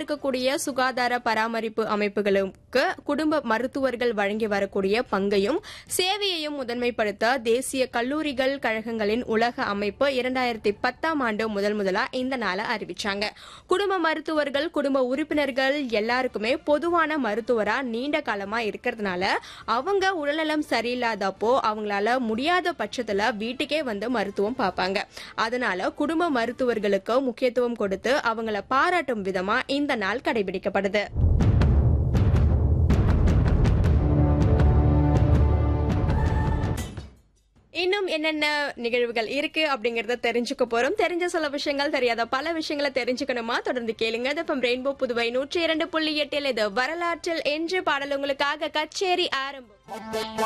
இருக்கக்கூடிய சுகாதார பராமரிப்பு அமைப்புகளுக்கு குடும்ப மருத்துவர்கள் வழங்கி வரக்கூடிய பங்கையும் சேவையையும் முதன்மைப்படுத்த தேசிய கல்லூரிகள் கழகங்களின் உலக அமைப்பு இரண்டாயிரத்தி பத்தாம் ஆண்டு முதல் முதலா இந்த நாளை அறிவிச்சாங்க குடும்ப மருத்துவர்கள் குடும்ப உறுப்பினர்கள் எல்லாருக்குமே பொதுவான மருத்துவரா நீண்ட காலமா இருக்கிறதுனால அவங்க உடல்நலம் சரியில்லாதப்போ அவங்களால முடியாத பட்சத்துல வீட்டுக்கே வந்து மருத்துவம் பார்ப்பாங்க அதனால குடும்ப மருத்துவர்களுக்கு முக்கியத்துவம் கொடுத்து அவங்கள பாராட்டும் விதமா இந்த நாள் கடைபிடிக்கப்படுது இன்னும் என்னென்ன நிகழ்வுகள் இருக்கு அப்படிங்கறத தெரிஞ்சுக்க போறோம் தெரிஞ்ச சில விஷயங்கள் தெரியாத பல விஷயங்களை தெரிஞ்சுக்கணுமா தொடர்ந்து கேளுங்க தப்பம் ரெயின்போ புதுவை நூற்றி இரண்டு புள்ளி எட்டில் இது வரலாற்றில் என்று பாடல் உங்களுக்காக கச்சேரி ஆரம்பம்